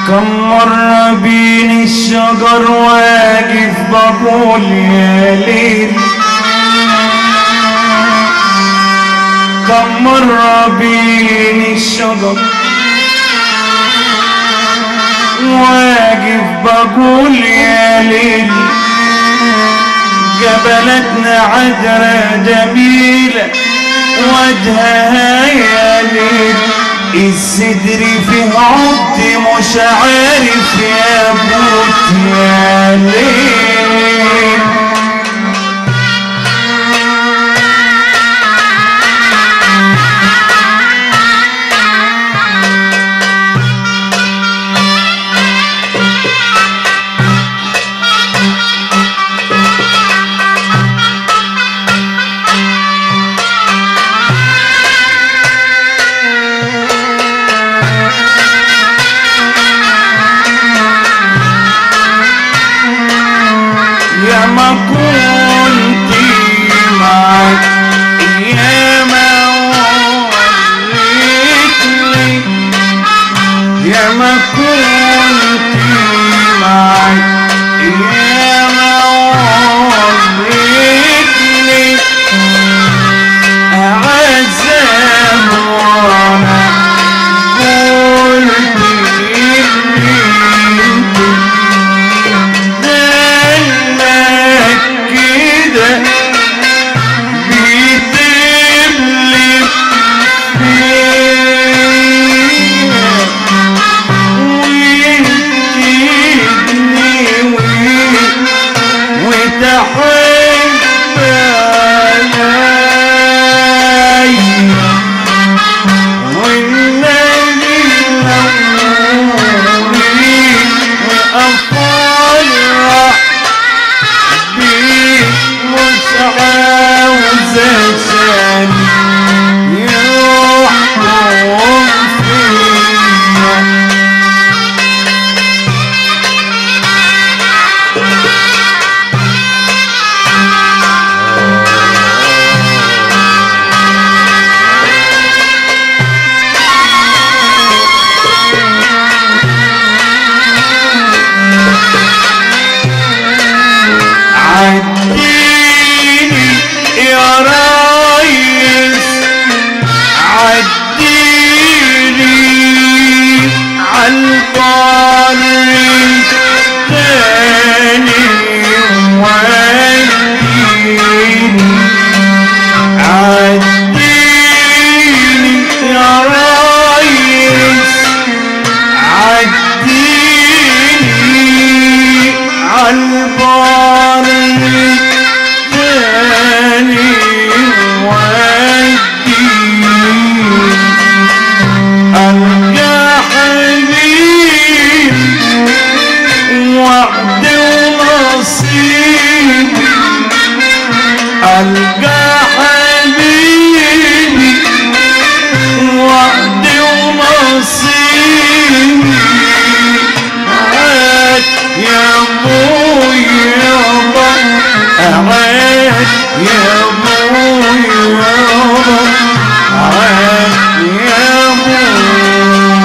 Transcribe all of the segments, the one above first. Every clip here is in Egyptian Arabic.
كم مرة بين الشجر واقف بقول يا ليل كم مرة بين الشجر واقف بقول يا ليل جبلتنا عذرة جميلة وجهها يا ليل الصدر فيه عد مش عارف يا بوت يا ليل يا ما كنت معك يا ما وريتني يا ما كنت معك يا ما وريتني عذاب وانا قلت إني دلك كده بتملي فيا وينكدني وتحب عليا والنبي نوري وأفرح بيك مش عاوز عشان يحكم فيا عديني يا رايس عديني عالبر تاني وديني عديني يا رايس عديني عالبار تاني وديني ألقى حبيب وعد ونصيب ألقى حبيبي وعد ونصيبي عاد يا ابوي يابا عاد يا ابوي يابا عاد يا ابوي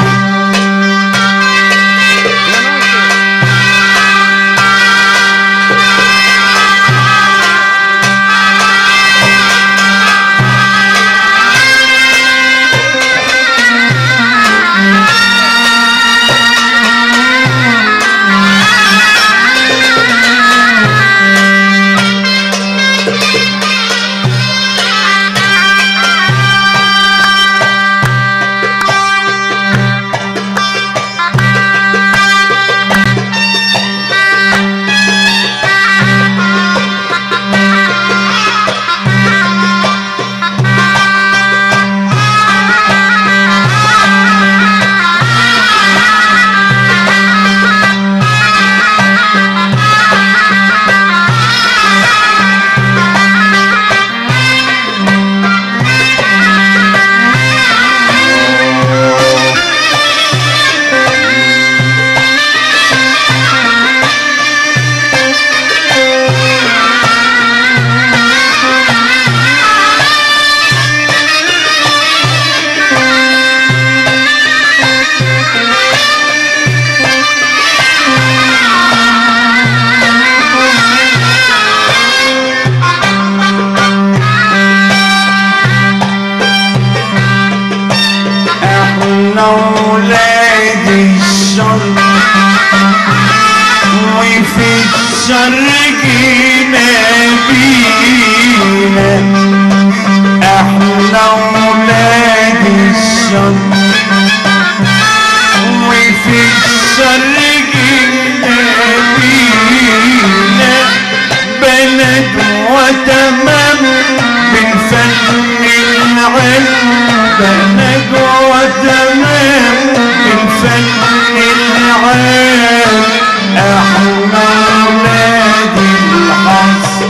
أولاد الشر وفي الشر جينا بينا احنا أولاد الشر وفي الشر جينا بينا بلد وتمام بالفن العلم بلد وتمام بالفن العلم احنا ولاد الحظ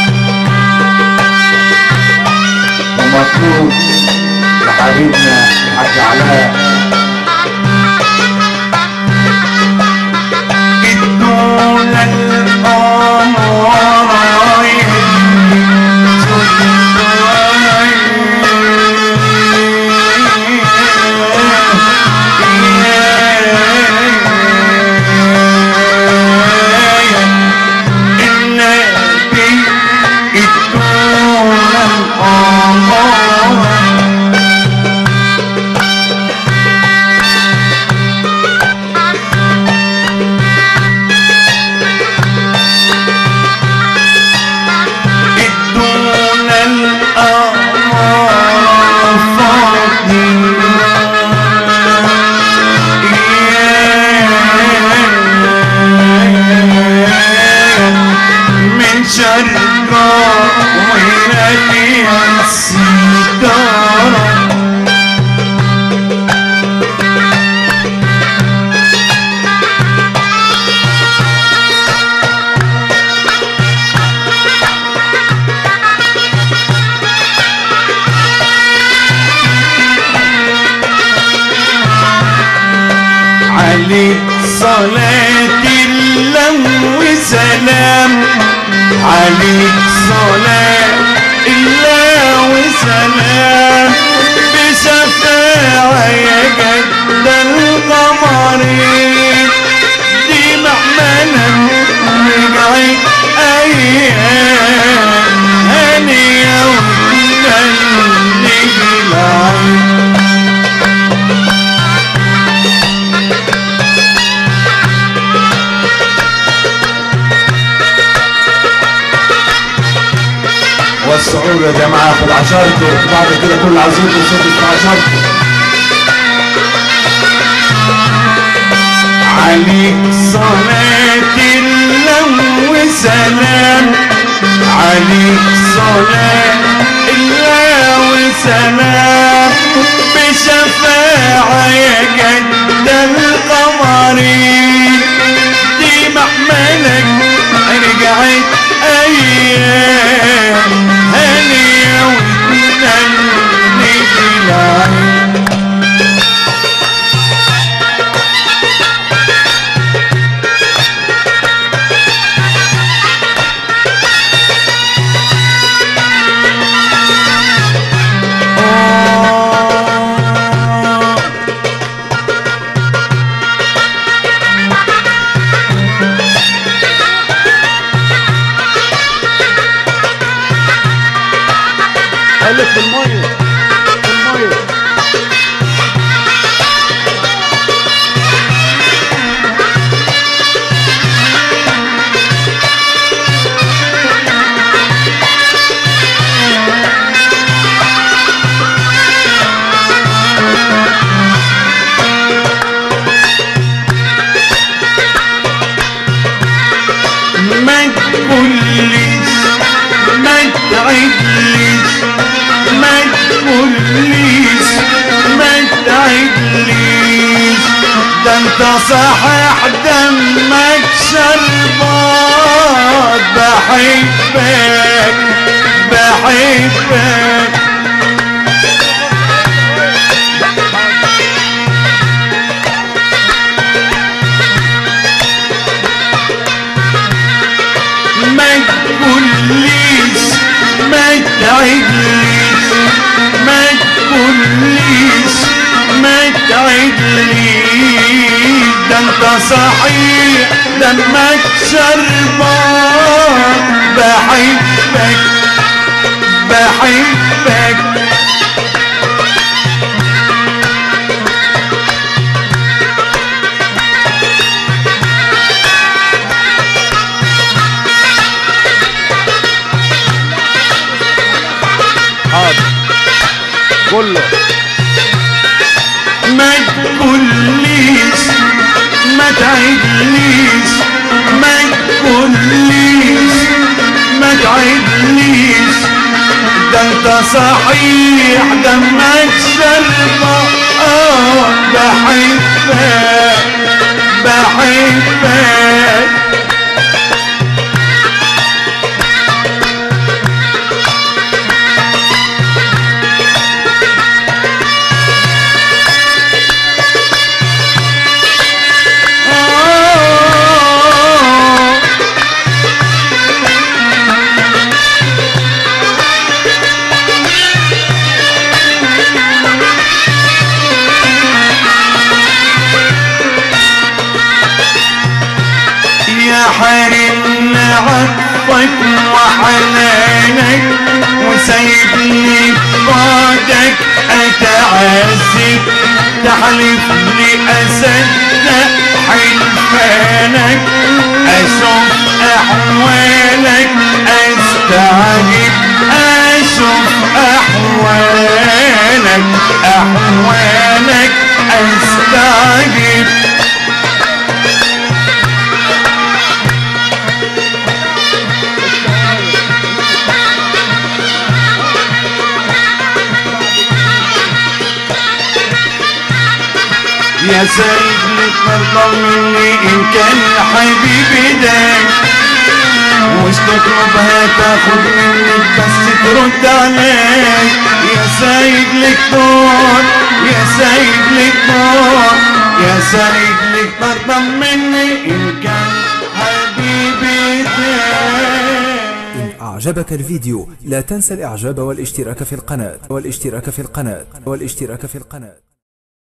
ومطلوب لحبيبنا الحاج علاء ادونا القمر النبي ادونا القمر دون الأمر من شرقه وإلى الستاره عليك صلاة الله وسلام عليك صلاة الله وسلام بشفاعة يا جد القمرين دي معملة رجعت أيام هنية وتنجي العين والصعود يا جماعه خد عشرته بعد كده كل عايزين يصب في عشرته عليك صلاة الله وسلام عليك صلاة الله وسلام بشفاعة يا جد القمرين دي محملك رجعت أيام هنية وتنني في العين قلب في الميه في الميه ما تقوليش ما تعدليش ما تقوليش ما تعدليش ده انت صحيح دمك شربات بحبك بحبك ما تقوليش ما تعدليش ما تقوليش ما تعدليش ده انت صحيح دمك شربان بحبك بحبك كله ما تقوليش ما تعدليش ما تقوليش ما تعدليش ده انت صحيح دمك شربة اه بحبك بحبك آه يا حرم عطفك وحنانك وسايبني بعدك اتعذب تحلف لي اصدق حلفانك اشوف احوالك استعجب اشوف احوالك احوالك استعجب يا سيد لك مرضى مني ان كان حبيبي ده وش تطلبها تاخد منك بس ترد علي يا سيد لك دور يا سيد لك دور يا سيد لك مرضى مني ان كان حبيبي ده إن أعجبك الفيديو لا تنسى الإعجاب والاشتراك في القناة والاشتراك في القناة والاشتراك في القناة